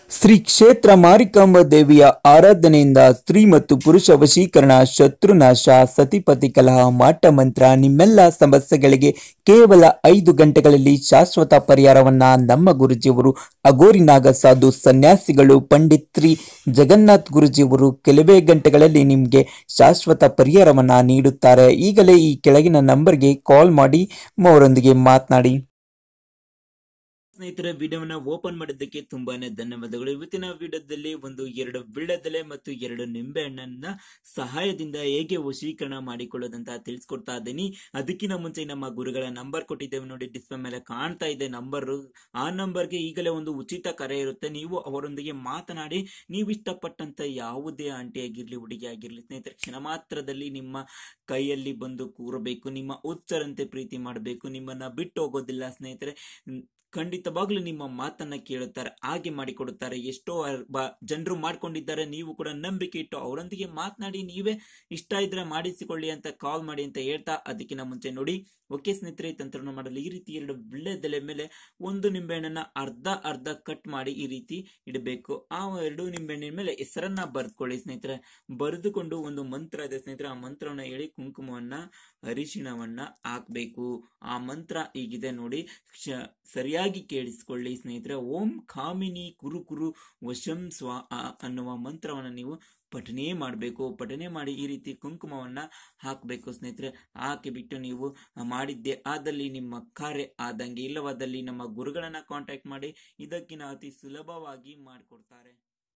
ಶ್ರೀ ಕ್ಷೇತ್ರ ಮಾರಿಕಾಂಬ ದೇವಿಯ ಆರಾಧನೆಯಿಂದ ಸ್ತ್ರೀ ಮತ್ತು ಪುರುಷ ವಶೀಕರಣ ಶತ್ರುನಾಶ ಸತಿಪತಿ ಕಲಹ ಮಾಟ ಮಂತ್ರ ನಿಮ್ಮೆಲ್ಲ ಸಮಸ್ಯೆಗಳಿಗೆ ಕೇವಲ ಐದು ಗಂಟೆಗಳಲ್ಲಿ ಶಾಶ್ವತ ಪರಿಹಾರವನ್ನ ನಮ್ಮ ಗುರುಜಿಯವರು ಅಗೋರಿನಾಗ ಸಾಧು ಸನ್ಯಾಸಿಗಳು ಪಂಡಿತ್ ಶ್ರೀ ಜಗನ್ನಾಥ್ ಗುರುಜಿಯವರು ಕೆಲವೇ ಗಂಟೆಗಳಲ್ಲಿ ನಿಮಗೆ ಶಾಶ್ವತ ಪರಿಹಾರವನ್ನ ನೀಡುತ್ತಾರೆ ಈಗಲೇ ಈ ಕೆಳಗಿನ ನಂಬರ್ಗೆ ಕಾಲ್ ಮಾಡಿ ಅವರೊಂದಿಗೆ ಮಾತನಾಡಿ ಸ್ನೇಹಿತರೆ ವಿಡಿಯೋವನ್ನ ಓಪನ್ ಮಾಡಿದ್ದಕ್ಕೆ ತುಂಬಾನೇ ಧನ್ಯವಾದಗಳು ಇವತ್ತಿನ ವಿಡಿಯೋದಲ್ಲಿ ಒಂದು ಎರಡು ವಿಳ್ಯದೆಲೆ ಮತ್ತು ಎರಡು ನಿಂಬೆ ಹಣ್ಣನ್ನ ಸಹಾಯದಿಂದ ಹೇಗೆ ವಶೀಕರಣ ಮಾಡಿಕೊಳ್ಳೋದಂತ ತಿಳಿಸ್ಕೊಡ್ತಾ ಇದ್ದೀನಿ ಅದಕ್ಕಿಂತ ಮುಂಚೆ ನಮ್ಮ ಗುರುಗಳ ನಂಬರ್ ಕೊಟ್ಟಿದ್ದೇವೆ ನೋಡಿ ಡಿಸ್ಪ್ಲೇ ಮೇಲೆ ಕಾಣ್ತಾ ಇದೆ ನಂಬರ್ ಆ ನಂಬರ್ಗೆ ಈಗಲೇ ಒಂದು ಉಚಿತ ಕರೆ ಇರುತ್ತೆ ನೀವು ಅವರೊಂದಿಗೆ ಮಾತನಾಡಿ ನೀವು ಇಷ್ಟಪಟ್ಟಂತ ಯಾವುದೇ ಆಂಟಿ ಆಗಿರ್ಲಿ ಹುಡುಗಿ ಆಗಿರ್ಲಿ ಸ್ನೇಹಿತರೆ ಕ್ಷಣ ಮಾತ್ರದಲ್ಲಿ ನಿಮ್ಮ ಕೈಯಲ್ಲಿ ಬಂದು ಕೂರಬೇಕು ನಿಮ್ಮ ಉಚ್ಚರಂತೆ ಪ್ರೀತಿ ಮಾಡಬೇಕು ನಿಮ್ಮನ್ನ ಬಿಟ್ಟು ಹೋಗೋದಿಲ್ಲ ಸ್ನೇಹಿತರೆ ಖಂಡಿತವಾಗ್ಲೂ ನಿಮ್ಮ ಮಾತನ್ನ ಕೇಳುತ್ತಾರೆ ಹಾಗೆ ಮಾಡಿಕೊಡುತ್ತಾರೆ ಎಷ್ಟೋ ಜನರು ಮಾಡ್ಕೊಂಡಿದ್ದಾರೆ ನೀವು ಕೂಡ ನಂಬಿಕೆ ಇಟ್ಟು ಅವರೊಂದಿಗೆ ಮಾತನಾಡಿ ನೀವೇ ಇಷ್ಟ ಇದ್ರೆ ಮಾಡಿಸಿಕೊಳ್ಳಿ ಅಂತ ಕಾಲ್ ಮಾಡಿ ಅಂತ ಹೇಳ್ತಾ ಅದಕ್ಕಿಂತ ಮುಂಚೆ ನೋಡಿ ಓಕೆ ಸ್ನೇಹಿತರೆ ಈ ತಂತ್ರವನ್ನು ಮಾಡಲು ಈ ರೀತಿ ಎರಡು ಬಿಳ್ಳೆದೆಲೆ ಮೇಲೆ ಒಂದು ನಿಂಬೆಹಣ್ಣನ್ನ ಅರ್ಧ ಅರ್ಧ ಕಟ್ ಮಾಡಿ ಈ ರೀತಿ ಇಡಬೇಕು ಆ ಎರಡು ನಿಂಬೆಹಣ್ಣಿನ ಮೇಲೆ ಹೆಸರನ್ನ ಬರೆದುಕೊಳ್ಳಿ ಸ್ನೇಹಿತರೆ ಬರೆದುಕೊಂಡು ಒಂದು ಮಂತ್ರ ಇದೆ ಸ್ನೇಹಿತರೆ ಆ ಮಂತ್ರವನ್ನ ಹೇಳಿ ಕುಂಕುಮವನ್ನ ಅರಿಶಿಣವನ್ನ ಹಾಕ್ಬೇಕು ಆ ಮಂತ್ರ ಹೀಗಿದೆ ನೋಡಿ ಕ್ಷ- ಸರಿಯಾಗಿ ಕೇಳಿಸ್ಕೊಳ್ಳಿ ಸ್ನೇಹಿತರೆ ಓಂ ಕಾಮಿನಿ ಕುರು ಕುರು ವಶಂ ಸ್ವ ಅನ್ನುವ ಮಂತ್ರವನ್ನು ನೀವು ಪಠನೆ ಮಾಡಬೇಕು ಪಠನೆ ಮಾಡಿ ಈ ರೀತಿ ಕುಂಕುಮವನ್ನ ಹಾಕಬೇಕು ಸ್ನೇಹಿತರೆ ಹಾಕಿ ಬಿಟ್ಟು ನೀವು ಮಾಡಿದ್ದೆ ಆದಲ್ಲಿ ನಿಮ್ಮ ಕಾರ್ಯ ಆದಂಗೆ ಇಲ್ಲವಾದಲ್ಲಿ ನಮ್ಮ ಗುರುಗಳನ್ನ ಕಾಂಟ್ಯಾಕ್ಟ್ ಮಾಡಿ ಇದಕ್ಕಿಂತ ಅತಿ ಸುಲಭವಾಗಿ ಮಾಡಿಕೊಡ್ತಾರೆ